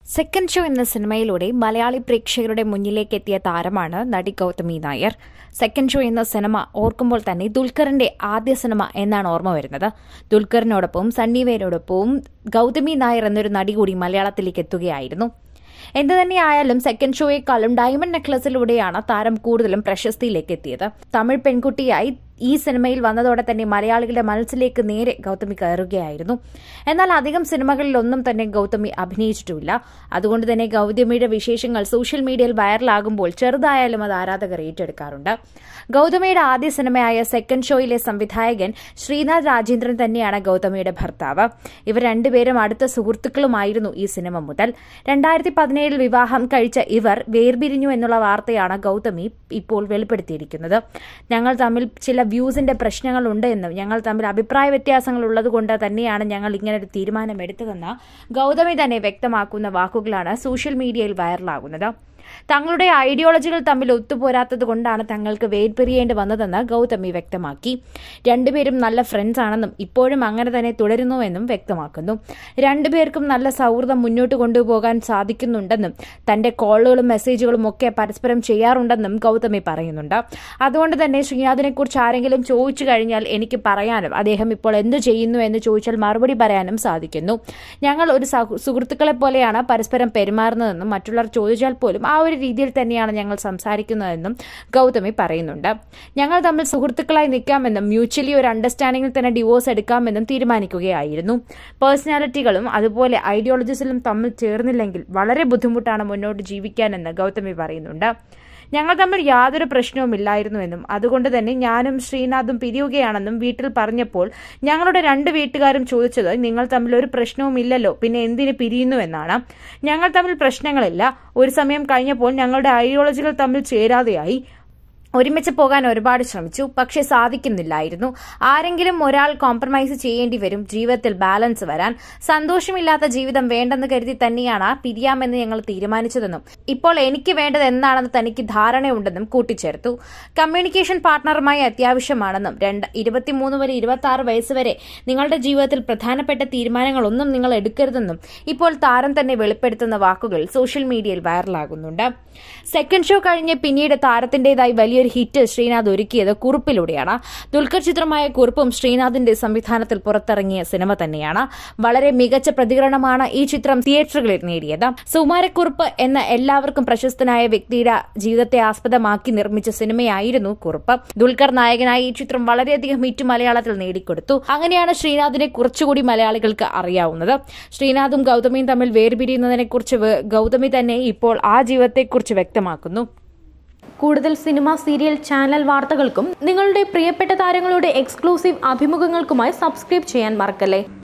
second show എന്ന സിനിമയിലൂടെ മലയാളി പ്രേക്ഷകരുടെ മുന്നിലേക്ക് എത്തിയ താരമാണ് നടി ഗൗതമി നായർ സെക്കൻഡ് ഷോ എന്ന സിനിമ ഓർക്കുമ്പോൾ തന്നെ ദുൽഖറിന്റെ ആദ്യ സിനിമ എന്നാണ് ഓർമ്മ വരുന്നത് ദുൽഖറിനോടൊപ്പം സണ്ണിവേനോടൊപ്പവും ഗൗതമി നായർ എന്നൊരു നടി കൂടി മലയാളത്തിലേക്ക് എത്തുകയായിരുന്നു എന്തു തന്നെയായാലും സെക്കൻഡ് ഷോയെക്കാളും ഡയമണ്ട് നെക്ലസിലൂടെയാണ് താരം കൂടുതലും പ്രശസ്തിയിലേക്ക് എത്തിയത് തമിഴ് പെൺകുട്ടിയായി ഈ സിനിമയിൽ വന്നതോടെ തന്നെ മലയാളികളുടെ മനസ്സിലേക്ക് നേരെ ഗൗതമി കയറുകയായിരുന്നു എന്നാൽ അധികം സിനിമകളിലൊന്നും തന്നെ ഗൗതമി അഭിനയിച്ചിട്ടുമില്ല അതുകൊണ്ട് തന്നെ ഗൗതമിയുടെ വിശേഷങ്ങൾ സോഷ്യൽ മീഡിയയിൽ വൈറലാകുമ്പോൾ ചെറുതായാലും അത് ആരാധകർ ഏറ്റെടുക്കാറുണ്ട് ഗൗതമിയുടെ ആദ്യ സിനിമയായ സെക്കൻഡ് ഷോയിലെ സംവിധായകൻ ശ്രീനാഥ് രാജേന്ദ്രൻ തന്നെയാണ് ഗൗതമിയുടെ ഭർത്താവ് ഇവർ രണ്ടുപേരും അടുത്ത സുഹൃത്തുക്കളുമായിരുന്നു ഈ സിനിമ മുതൽ രണ്ടായിരത്തി പതിനേഴിൽ വിവാഹം കഴിച്ച ഇവർ വേർപിരിഞ്ഞു എന്നുള്ള വാർത്തയാണ് ഗൗതമി ഇപ്പോൾ വെളിപ്പെടുത്തിയിരിക്കുന്നത് ഞങ്ങൾ തമ്മിൽ ചില വ്യൂസിന്റെ പ്രശ്നങ്ങളുണ്ട് എന്നും ഞങ്ങൾ തമ്മിൽ അഭിപ്രായ വ്യത്യാസങ്ങൾ ഉള്ളതുകൊണ്ട് തന്നെയാണ് ഞങ്ങൾ ഇങ്ങനെ ഒരു തീരുമാനം എടുത്തതെന്ന് ഗൗതമി തന്നെ വ്യക്തമാക്കുന്ന വാക്കുകളാണ് സോഷ്യൽ മീഡിയയിൽ വൈറലാകുന്നത് തങ്ങളുടെ ഐഡിയോളജികൾ തമ്മിൽ ഒത്തുപോരാത്തത് കൊണ്ടാണ് തങ്ങൾക്ക് വേർപിരിയേണ്ടി വന്നതെന്ന് ഗൗതമി വ്യക്തമാക്കി രണ്ടുപേരും നല്ല ഫ്രണ്ട്സ് ആണെന്നും ഇപ്പോഴും അങ്ങനെ തന്നെ തുടരുന്നുവെന്നും വ്യക്തമാക്കുന്നു രണ്ടുപേർക്കും നല്ല സൗഹൃദം മുന്നോട്ട് കൊണ്ടുപോകാൻ സാധിക്കുന്നുണ്ടെന്നും തന്റെ കോളുകളും മെസ്സേജുകളും ഒക്കെ പരസ്പരം ചെയ്യാറുണ്ടെന്നും ഗൗതമി പറയുന്നുണ്ട് അതുകൊണ്ട് തന്നെ ശ്രീനാഥിനെ കുറിച്ച് ആരെങ്കിലും ചോദിച്ചു കഴിഞ്ഞാൽ എനിക്ക് പറയാനും അദ്ദേഹം ഇപ്പോൾ എന്തു ചെയ്യുന്നു എന്ന് ചോദിച്ചാൽ മറുപടി പറയാനും സാധിക്കുന്നു ഞങ്ങൾ ഒരു സുഹൃത്തുക്കളെ പോലെയാണ് പരസ്പരം പെരുമാറുന്നതെന്നും മറ്റുള്ളവർ ചോദിച്ചാൽ പോലും ആ ഒരു രീതിയിൽ തന്നെയാണ് ഞങ്ങൾ സംസാരിക്കുന്നതെന്നും ഗൗതമി പറയുന്നുണ്ട് ഞങ്ങൾ തമ്മിൽ സുഹൃത്തുക്കളായി നിൽക്കാമെന്നും മ്യൂച്വലി ഒരു അണ്ടർസ്റ്റാൻഡിംഗിൽ തന്നെ ഡിവോഴ്സ് എടുക്കാമെന്നും തീരുമാനിക്കുകയായിരുന്നു പേഴ്സണാലിറ്റികളും അതുപോലെ ഐഡിയോളജീസിലും തമ്മിൽ ചേർന്നില്ലെങ്കിൽ വളരെ ബുദ്ധിമുട്ടാണ് മുന്നോട്ട് ജീവിക്കാനെന്ന് ഗൗതമി പറയുന്നുണ്ട് ഞങ്ങൾ തമ്മിൽ യാതൊരു പ്രശ്നവുമില്ലായിരുന്നുവെന്നും അതുകൊണ്ട് തന്നെ ഞാനും ശ്രീനാഥും പിരിയുകയാണെന്നും വീട്ടിൽ പറഞ്ഞപ്പോൾ ഞങ്ങളുടെ രണ്ട് വീട്ടുകാരും ചോദിച്ചത് നിങ്ങൾ തമ്മിൽ ഒരു പ്രശ്നവുമില്ലല്ലോ പിന്നെ എന്തിന് പിരിയുന്നുവെന്നാണ് ഞങ്ങൾ തമ്മിൽ പ്രശ്നങ്ങളില്ല ഒരു സമയം കഴിഞ്ഞപ്പോൾ ഞങ്ങളുടെ ഐഡിയോളജികൾ തമ്മിൽ ചേരാതെയായി ഒരുമിച്ച് പോകാൻ ഒരുപാട് ശ്രമിച്ചു പക്ഷെ സാധിക്കുന്നില്ലായിരുന്നു ആരെങ്കിലും ഒരാൾ കോംപ്രമൈസ് ചെയ്യേണ്ടി വരും ജീവിതത്തിൽ ബാലൻസ് വരാൻ സന്തോഷമില്ലാത്ത ജീവിതം വേണ്ടെന്ന് കരുതി തന്നെയാണ് പിരിയാമെന്ന് ഞങ്ങൾ തീരുമാനിച്ചതെന്നും ഇപ്പോൾ എനിക്ക് വേണ്ടത് എന്താണെന്ന് തനിക്ക് ധാരണയുണ്ടെന്നും കൂട്ടിച്ചേർത്തു കമ്മ്യൂണിക്കേഷൻ പാർട്ണറുമായി അത്യാവശ്യമാണെന്നും രണ്ട് ഇരുപത്തിമൂന്ന് വരെ ഇരുപത്തി ആറ് വയസ്സ് വരെ നിങ്ങളുടെ ജീവിതത്തിൽ പ്രധാനപ്പെട്ട തീരുമാനങ്ങളൊന്നും നിങ്ങൾ എടുക്കരുതെന്നും ഇപ്പോൾ താരം തന്നെ വെളിപ്പെടുത്തുന്ന വാക്കുകൾ സോഷ്യൽ മീഡിയയിൽ വൈറലാകുന്നുണ്ട് സെക്കൻഡ് ഷോ കഴിഞ്ഞ് പിന്നീട് താരത്തിന്റേതായി വലിയൊരു ഹിറ്റ് ശ്രീനാഥ് ഒരുക്കിയത് കുറുപ്പിലൂടെയാണ് ദുൽഖർ ചിത്രമായ കുറുപ്പും ശ്രീനാഥിന്റെ സംവിധാനത്തിൽ പുറത്തിറങ്ങിയ സിനിമ തന്നെയാണ് വളരെ മികച്ച പ്രതികരണമാണ് ഈ ചിത്രം തിയേറ്ററുകളിൽ നേടിയത് സുമാരക്കുറുപ്പ് എന്ന എല്ലാവർക്കും പ്രശസ്തനായ വ്യക്തിയുടെ ജീവിതത്തെ ആസ്പദമാക്കി നിർമ്മിച്ച സിനിമയായിരുന്നു കുറുപ്പ് ദുൽഖർ നായകനായ ഈ ചിത്രം വളരെയധികം ഹിറ്റ് മലയാളത്തിൽ നേടിക്കൊടുത്തു അങ്ങനെയാണ് ശ്രീനാഥിനെ കുറച്ചുകൂടി മലയാളികൾക്ക് അറിയാവുന്നത് ശ്രീനാഥും ഗൗതമിയും തമ്മിൽ വേർപിരിയുന്നതിനെക്കുറിച്ച് ഗൗതമി തന്നെ ഇപ്പോൾ ആ ജീവിതത്തെക്കുറിച്ച് വ്യക്തമാക്കുന്നു കൂടുതൽ സിനിമ സീരിയൽ ചാനൽ വാർത്തകൾക്കും നിങ്ങളുടെ പ്രിയപ്പെട്ട താരങ്ങളുടെ എക്സ്ക്ലൂസീവ് അഭിമുഖങ്ങൾക്കുമായി സബ്സ്ക്രൈബ് ചെയ്യാൻ മറക്കല്ലേ